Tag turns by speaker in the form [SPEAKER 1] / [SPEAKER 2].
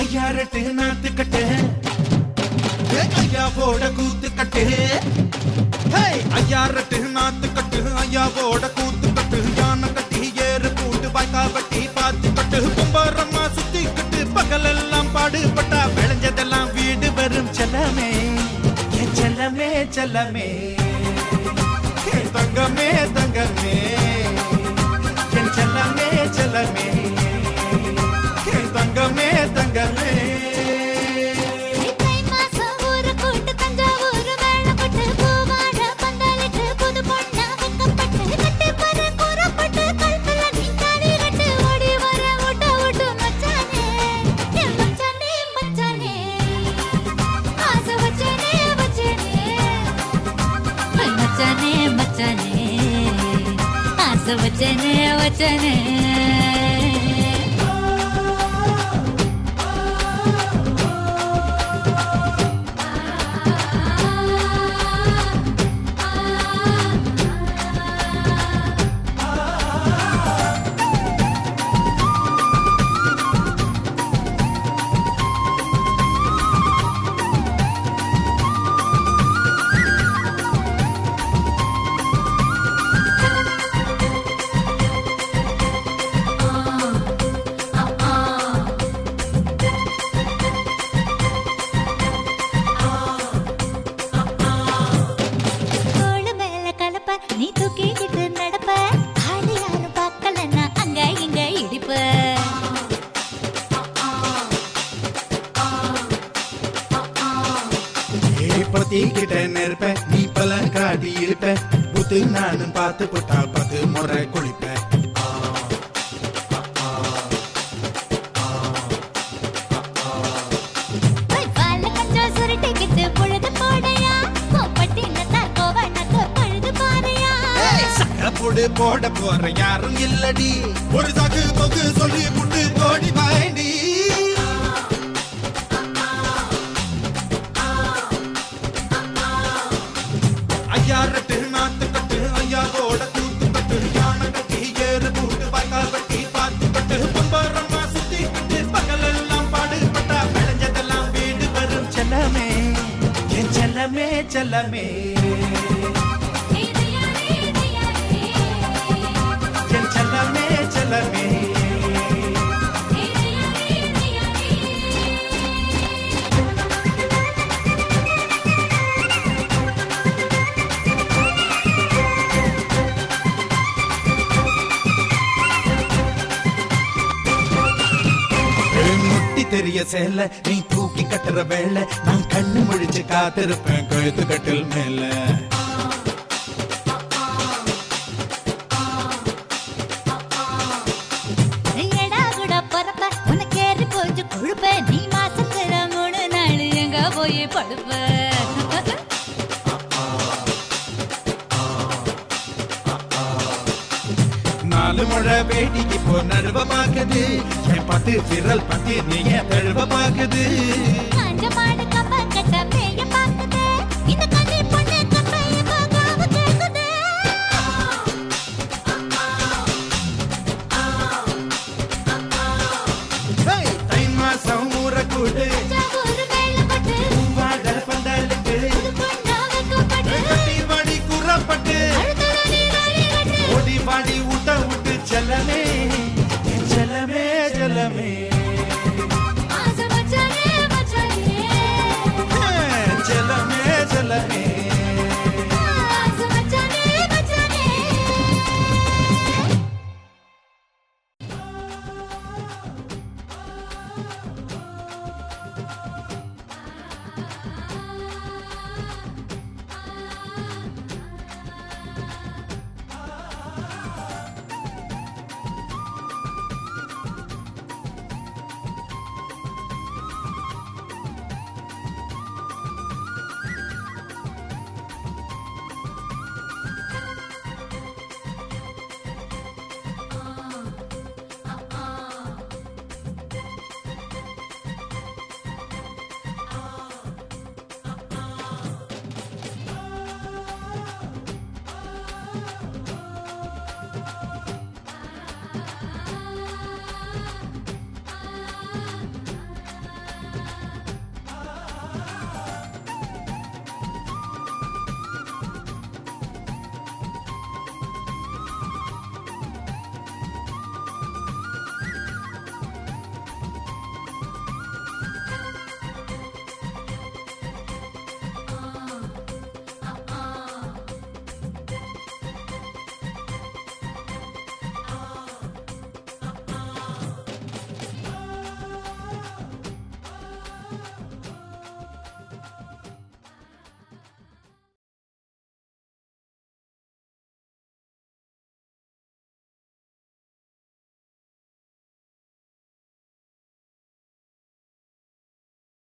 [SPEAKER 1] ஐயாரட்டு நாத்து கட்டு ஐயாவோட கூத்து கட்டு ஹேய்! ஐயாரட்டு நாத்து கட்டு ஐயாவோட கூத்து கட்டு யானை கட்டி ஏறு பூண்டு வாய்க்கா வட்டி பார்த்து கட்டு கும்பரம்மா சுத்தி கட்டு பகலெல்லாம் பாடுபட்டா விளைஞ்சதெல்லாம் வீடு வரும் செல்லமே என் செல்லமே செல்லமே என் தங்கமே தங்கமே என் செல்லமே செல்லமே என் தங்கமே தங்கமே
[SPEAKER 2] தை மாசம் ஊரு கூட்டு தஞ்சாவூர் மேளப்பட்டு பூவாழ பந்தலிட்டு புது பொண்ணா வெக்கப்பட்டு கட்டு பற கூறப்பட்டு கல்பல நீங்காடி கட்டு ஓடி வர ஓட்ட ஓட்டு மச்சானே என் மச்சானே மச்சானே ஆசை வச்சனே வச்சனே மச்சானே மச்சானே ஆசை வச்சனே வச்சனே தோளு மேல கலப்ப நீ தூக்கிக்கிட்டு நடப்ப ஆளு யாரும் பார்க்கலன்னா அங்க இங்க இடிப்ப
[SPEAKER 1] பத்திக்கிட்ட நெருப்ப நீ பல காட்டி இருப்ப புத்து நானும் பார்த்து புட்டா பத்து முறை குளிப்ப
[SPEAKER 2] போய் பால கொஞ்சம் சுருட்டிக்கிட்டு பொழுது போடையா கோப்பட்டி நத்தா கோவா நக்க பழுது பாறையா
[SPEAKER 1] சக்கப்புடு போட போற யாரும் இல்லடி ஒரு சகு பொகு சொல்லி புட்டு கோடி பாயண்டி ஐயா ரெட்டு நாத்து கட்டு ஐயாவோட கூத்து கட்டு யானை கட்டி ஏறு பூட்டு வாய்க்கா வட்டி பார்த்து கட்டு பொம்பரம்மா சுத்தி கட்டு பகலெல்லாம் பாடுபட்டா விளைஞ்சதெல்லாம் வீடு வரும் செல்லமே என் செல்லமே செல்லமே என் செல்லமே செல்லமே முட்டி தெரிய சேல நீ தூக்கி கட்டுற வேலை நான் கண்ணு முழிச்சு காத்திருப்பேன் கழுத்து கட்டில் மேல
[SPEAKER 2] எடா கூட பொறப்ப உனக்கு ஏறி போச்சு கொழுப்ப நீ மாசத்துல மூணு நாள் எங்க போய் படுப்ப
[SPEAKER 1] நாலு முழை வேடிக்கு போ நடுவ பாக்குது என் பத்து விரல் பத்தி நீ என் தழுவ பாக்குது
[SPEAKER 2] காஞ்ச மாடு கம்ப கட்ட மேய பாக்குது இந்த கண்ணி பொண்ணு கம்பைய காவு கேக்குது
[SPEAKER 1] ஹேய், தை மாசம் ஊற கூடு
[SPEAKER 2] ஒரு வேலைப்பட்டு
[SPEAKER 1] பூவாடல் பந்தலுக்கு
[SPEAKER 2] புது பொண்ணா வைக்கப்பட்டு
[SPEAKER 1] கட்டி வாடி கூறப்பட்டு
[SPEAKER 2] அழுத்தல நீ நாளி கட்டு
[SPEAKER 1] ஓடி வாடி ஊட்ட விட்டு செல்லமே என் செல்லமே செல்லமே